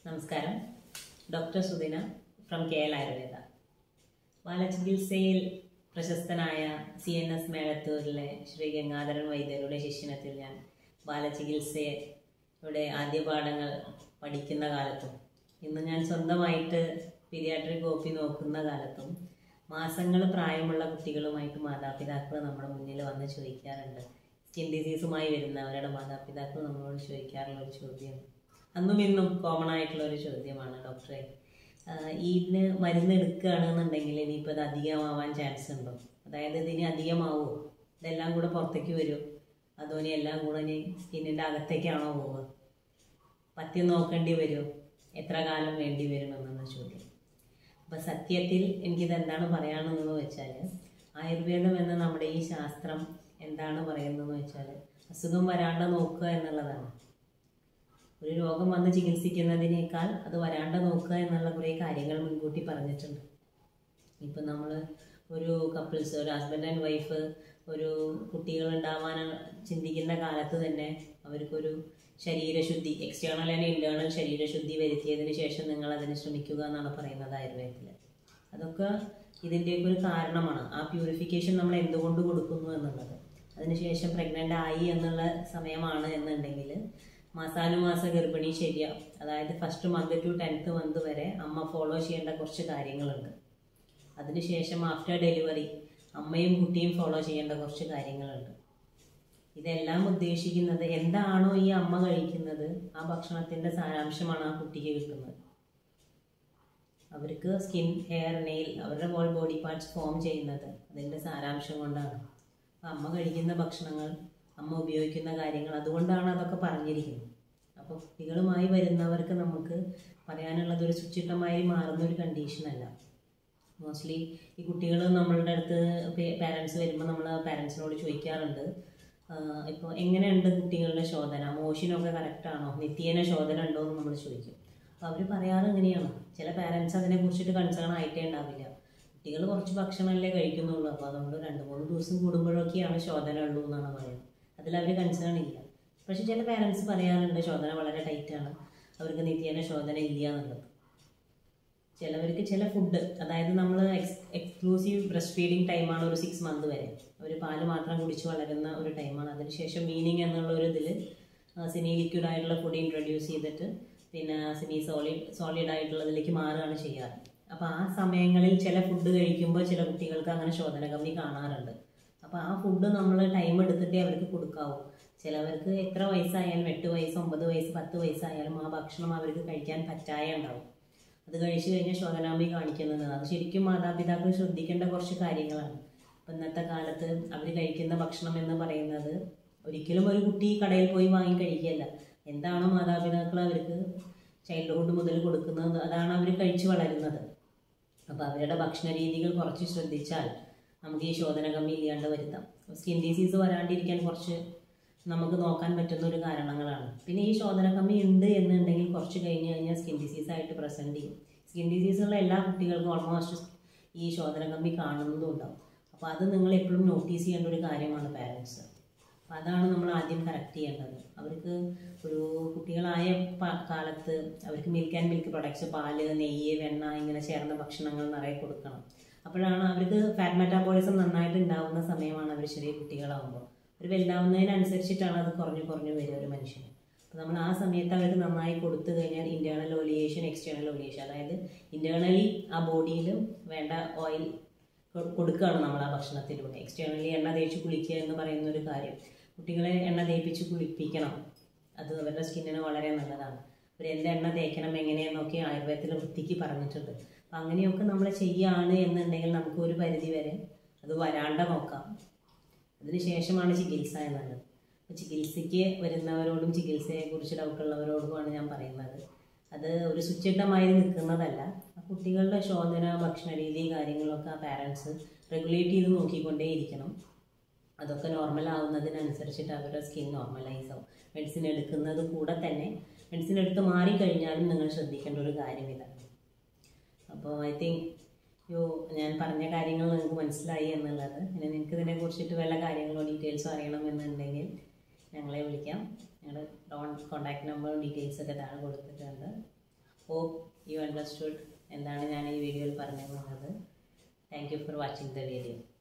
നമസ്കാരം doctor Sudina from K L Ayurveda ബാലചികിത്സയിൽ പ്രശസ്തനായ സി എൻ എസ് മേളത്തൂരിലെ ശ്രീ ഗംഗാധരൻ വൈദ്യരുടെ ശിഷ്യനത്തിൽ ഞാൻ ബാലചികിത്സയുടെ ആദ്യ പാഠങ്ങൾ പഠിക്കുന്ന കാലത്തും ഇന്ന് ഞാൻ സ്വന്തമായിട്ട് പീഡിയാട്രിക് കോപ്പി നോക്കുന്ന കാലത്തും മാസങ്ങൾ പ്രായമുള്ള കുട്ടികളുമായിട്ട് മാതാപിതാക്കൾ നമ്മുടെ മുന്നിൽ വന്ന് ചോദിക്കാറുണ്ട് സ്കിൻ ഡിസീസുമായി വരുന്നവരുടെ മാതാപിതാക്കൾ നമ്മളോട് ചോദിക്കാറുള്ള ഒരു ചോദ്യം അന്നും ഇന്നും കോമൺ ആയിട്ടുള്ള ഒരു ചോദ്യമാണ് ഡോക്ടറെ ആഹ് ഇതിന് മരുന്ന് എടുക്കുകയാണെന്നുണ്ടെങ്കിൽ ഇനിയിപ്പോൾ ഇത് അധികമാവാൻ ചാൻസ് ഉണ്ടോ അതായത് ഇതിന് അധികമാവോ ഇതെല്ലാം കൂടെ പുറത്തേക്ക് വരുമോ അതോ ഇനി എല്ലാം കൂടെ ഇനി സ്കിന്നിൻ്റെ അകത്തേക്കാണോ പോവുക പത്യം നോക്കേണ്ടി വരുമോ എത്ര കാലം വേണ്ടി വരും എന്നുള്ള ചോദ്യം അപ്പം സത്യത്തിൽ എനിക്കിത് എന്താണ് പറയാനുള്ളതെന്ന് വെച്ചാൽ ആയുർവേദം എന്ന നമ്മുടെ ഈ ശാസ്ത്രം എന്താണ് പറയുന്നതെന്ന് വെച്ചാൽ അസുഖം വരാണ്ട് നോക്കുക എന്നുള്ളതാണ് ഒരു രോഗം വന്ന് ചികിത്സിക്കുന്നതിനേക്കാൾ അത് വരാണ്ട് നോക്കുക എന്നുള്ള കുറേ കാര്യങ്ങൾ മുൻകൂട്ടി പറഞ്ഞിട്ടുണ്ട് ഇപ്പം നമ്മൾ ഒരു കപ്പിൾസ് ഒരു ഹസ്ബൻഡ് ആൻഡ് വൈഫ് ഒരു കുട്ടികൾ ഉണ്ടാവാൻ ചിന്തിക്കുന്ന കാലത്ത് തന്നെ അവർക്കൊരു ശരീരശുദ്ധി എക്സ്റ്റേണൽ ആൻഡ് ഇന്റേണൽ ശരീരശുദ്ധി വരുത്തിയതിന് ശേഷം നിങ്ങൾ അതിന് ശ്രമിക്കുക എന്നാണ് പറയുന്നത് ആയുർവേദത്തിൽ അതൊക്കെ ഇതിൻ്റെയൊക്കെ ഒരു കാരണമാണ് ആ പ്യൂരിഫിക്കേഷൻ നമ്മൾ എന്തുകൊണ്ട് കൊടുക്കുന്നു എന്നുള്ളത് അതിനുശേഷം പ്രഗ്നൻ്റ് ആയി എന്നുള്ള സമയമാണ് എന്നുണ്ടെങ്കിൽ മാസാനുമാസ ഗർഭിണി ശരിയാവും അതായത് first month to tenth month വരെ അമ്മ ഫോളോ ചെയ്യേണ്ട കുറച്ച് കാര്യങ്ങളുണ്ട് അതിനുശേഷം ആഫ്റ്റർ ഡെലിവറി അമ്മയും കുട്ടിയും ഫോളോ ചെയ്യേണ്ട കുറച്ച് കാര്യങ്ങളുണ്ട് ഇതെല്ലാം ഉദ്ദേശിക്കുന്നത് എന്താണോ ഈ അമ്മ കഴിക്കുന്നത് ആ ഭക്ഷണത്തിന്റെ സാരാംശമാണ് ആ കുട്ടിക്ക് കിട്ടുന്നത് അവർക്ക് സ്കിൻ ഹെയർ നെയിൽ അവരുടെ ഹോൾ ബോഡി പാർട്സ് ഫോം ചെയ്യുന്നത് അതിൻ്റെ സാരാംശം കൊണ്ടാണ് അപ്പം അമ്മ കഴിക്കുന്ന ഭക്ഷണങ്ങൾ അമ്മ ഉപയോഗിക്കുന്ന കാര്യങ്ങൾ അതുകൊണ്ടാണ് അതൊക്കെ പറഞ്ഞിരിക്കുന്നത് അപ്പോൾ കുട്ടികളുമായി വരുന്നവർക്ക് നമുക്ക് പറയാനുള്ളത് ഒരു സുച്ചിട്ടമായി മാറുന്ന ഒരു കണ്ടീഷനല്ല മോസ്റ്റ്ലി ഈ കുട്ടികൾ നമ്മളുടെ അടുത്ത് പാരൻസ് വരുമ്പോൾ നമ്മൾ പാരൻസിനോട് ചോദിക്കാറുണ്ട് ഇപ്പോൾ എങ്ങനെയുണ്ട് കുട്ടികളുടെ ശോധന മോഷനൊക്കെ കറക്റ്റാണോ നിത്യേന ശോധന ഉണ്ടോ എന്ന് നമ്മൾ ചോദിക്കും അപ്പോൾ അവർ പറയാറ് എങ്ങനെയാണ് ചില പാരൻസ് അതിനെ കുറിച്ചിട്ട് കൺസേൺ ആയിട്ടേ ഉണ്ടാവില്ല കുട്ടികൾ കുറച്ച് ഭക്ഷണമല്ലേ കഴിക്കുന്നുള്ളൂ അപ്പോൾ അതുകൊണ്ട് രണ്ട് മൂന്ന് ദിവസം കൂടുമ്പോഴൊക്കെയാണ് ശോധന ഉള്ളൂ എന്നാണ് പറയുന്നത് അതിൽ അവർ കൺസേൺ ഇല്ല പക്ഷെ ചില പാരൻസ് പറയാറുണ്ട് ശോധന വളരെ ടൈറ്റാണ് അവർക്ക് നിത്യേന ശോധന ഇല്ല എന്നുള്ളത് ചിലവർക്ക് ചില ഫുഡ് അതായത് നമ്മൾ എക്സ് എക്സ്ക്ലൂസീവ് ബ്രസ്റ്റ് ഫീഡിങ് ടൈമാണ് ഒരു സിക്സ് മന്ത് വരെ അവർ പാല് മാത്രം കുടിച്ച് വളരുന്ന ഒരു ടൈമാണ് അതിനുശേഷം വീനിങ് എന്നുള്ള ഒരു ഇതിൽ സെമി ലിക്വിഡ് ആയിട്ടുള്ള ഫുഡ് ഇൻട്രൊഡ്യൂസ് ചെയ്തിട്ട് പിന്നെ സെമി സോളിഡ് സോളിഡ് ആയിട്ടുള്ളതിലേക്ക് മാറുകയാണ് ചെയ്യാറ് അപ്പോൾ ആ സമയങ്ങളിൽ ചില ഫുഡ് കഴിക്കുമ്പോൾ ചില കുട്ടികൾക്ക് അങ്ങനെ ശോധന കമ്മി കാണാറുണ്ട് അപ്പോൾ ആ ഫുഡ് നമ്മൾ ടൈം എടുത്തിട്ടേ അവർക്ക് കൊടുക്കാവൂ ചിലവർക്ക് എത്ര വയസ്സായാലും എട്ട് വയസ്സ് ഒമ്പത് വയസ്സ് പത്ത് വയസ്സായാലും ആ ഭക്ഷണം അവർക്ക് കഴിക്കാൻ പറ്റായ ഉണ്ടാവും അത് കഴിച്ചു കഴിഞ്ഞാൽ ശോധനാമ്പി കാണിക്കുന്നത് അത് ശരിക്കും മാതാപിതാക്കൾ ശ്രദ്ധിക്കേണ്ട കുറച്ച് കാര്യങ്ങളാണ് അപ്പം ഇന്നത്തെ കാലത്ത് അവർ കഴിക്കുന്ന ഭക്ഷണം എന്ന് പറയുന്നത് ഒരിക്കലും ഒരു കുട്ടി കടയിൽ പോയി വാങ്ങി കഴിക്കുകയല്ല എന്താണോ മാതാപിതാക്കൾ അവർക്ക് ചൈൽഡ്ഹുഡ് മുതൽ കൊടുക്കുന്നത് അതാണ് അവർ കഴിച്ചു വളരുന്നത് അപ്പോൾ അവരുടെ ഭക്ഷണ രീതികൾ കുറച്ച് ശ്രദ്ധിച്ചാൽ നമുക്ക് ഈ ശോധന കമ്മി ഇല്ലാണ്ട് വരുത്താം സ്കിൻ ഡിസീസ് വരാണ്ടിരിക്കാൻ കുറച്ച് നമുക്ക് നോക്കാൻ പറ്റുന്ന ഒരു കാരണങ്ങളാണ് പിന്നെ ഈ ശോധന കമ്മി ഉണ്ട് എന്നുണ്ടെങ്കിൽ കുറച്ച് കഴിഞ്ഞ് കഴിഞ്ഞാൽ സ്കിൻ ഡിസീസ് ആയിട്ട് പ്രസൻറ്റ് ചെയ്യും സ്കിൻ ഡിസീസുള്ള എല്ലാ കുട്ടികൾക്കും ഓൾമോസ്റ്റ് ഈ ശോധന കമ്മി കാണുന്നതും ഉണ്ടാവും അപ്പോൾ അത് നിങ്ങൾ എപ്പോഴും നോട്ടീസ് ചെയ്യേണ്ട ഒരു കാര്യമാണ് പാരൻസ് അപ്പോൾ അതാണ് നമ്മൾ ആദ്യം കറക്റ്റ് ചെയ്യേണ്ടത് അവർക്ക് ഒരു കുട്ടികളായ പ- കാലത്ത് അവർക്ക് മിൽക്ക് ആൻഡ് മിൽക്ക് പ്രൊഡക്ട്സ് പാല് നെയ്യ് വെണ്ണ ഇങ്ങനെ ചേർന്ന ഭക്ഷണങ്ങൾ നിറയെ കൊടുക്കണം അപ്പോഴാണ് അവർക്ക് ഫാറ്റ് മെറ്റാബോളിസം നന്നായിട്ട് ഉണ്ടാവുന്ന സമയമാണ് അവർ ചെറിയ കുട്ടികളാകുമ്പോൾ അവർ വലുതാവുന്നതിനനുസരിച്ചിട്ടാണ് അത് കുറഞ്ഞു കുറഞ്ഞു വരിക ഒരു മനുഷ്യന് അപ്പോൾ നമ്മൾ ആ സമയത്ത് അവർക്ക് നന്നായി കൊടുത്തു കഴിഞ്ഞാൽ ഇന്റേണൽ ഓലിയേഷൻ എക്സ്റ്റേണൽ ഓലിയേഷൻ അതായത് ഇന്റേണലി ആ ബോഡിയിൽ വേണ്ട ഓയിൽ കൊടുക്കുകയാണ് നമ്മൾ ആ ഭക്ഷണത്തിലൂടെ എക്സ്റ്റേണലി എണ്ണ തേച്ച് കുളിക്കുക എന്ന് പറയുന്ന ഒരു കാര്യം കുട്ടികളെ എണ്ണ തേപ്പിച്ച് കുളിപ്പിക്കണം അത് അവരുടെ സ്കിന്നിന് വളരെ നല്ലതാണ് അവർ എന്ത് എണ്ണ തേക്കണം എങ്ങനെയെന്നൊക്കെ ആയുർവേദത്തിൽ വൃത്തിക്ക് പറഞ്ഞിട്ടുണ്ട് അപ്പം അങ്ങനെയൊക്കെ നമ്മൾ ചെയ്യുകയാണ് എന്നുണ്ടെങ്കിൽ നമുക്ക് ഒരു പരിധി വരെ അത് വരാണ്ട നോക്കാം അതിനുശേഷമാണ് ചികിത്സ എന്നുള്ളത് അപ്പോൾ ചികിത്സയ്ക്ക് വരുന്നവരോടും ചികിത്സയെക്കുറിച്ച് ഡൗട്ടുള്ളവരോടുമാണ് ഞാൻ പറയുന്നത് അത് ഒരു സുച്ചിട്ടമായി നിൽക്കുന്നതല്ല ആ കുട്ടികളുടെ ശോധന ഭക്ഷണ രീതി കാര്യങ്ങളൊക്കെ ആ പാരൻസ് റെഗുലേറ്റ് ചെയ്ത് നോക്കിക്കൊണ്ടേയിരിക്കണം അതൊക്കെ നോർമൽ ആവുന്നതിനനുസരിച്ചിട്ട് അവരുടെ സ്കിൻ നോർമലൈസ് ആവും മെഡിസിൻ എടുക്കുന്നത് കൂടെ തന്നെ മെഡിസിൻ എടുത്ത് മാറിക്കഴിഞ്ഞാലും നിങ്ങൾ ശ്രദ്ധിക്കേണ്ട ഒരു കാര്യം ഇതാണ് അപ്പോൾ ഐ തിങ്ക് യോ ഞാൻ പറഞ്ഞ കാര്യങ്ങൾ നിങ്ങൾക്ക് മനസ്സിലായി എന്നുള്ളത് ഇനി നിങ്ങൾക്ക് ഇതിനെ കുറിച്ചിട്ട് വല്ല കാര്യങ്ങളോ ഡീറ്റെയിൽസോ അറിയണമെന്നുണ്ടെങ്കിൽ ഞങ്ങളെ വിളിക്കാം ഞങ്ങളുടെ ഡോൺ കോൺടാക്ട് നമ്പറും ഡീറ്റെയിൽസ് ഒക്കെ താഴെ കൊടുത്തിട്ടുണ്ട് അണ്ടർസ്റ്റുഡ് എന്താണ് ഞാൻ ഈ വീഡിയോയിൽ പറഞ്ഞു പോകുന്നത് thank you for watching the video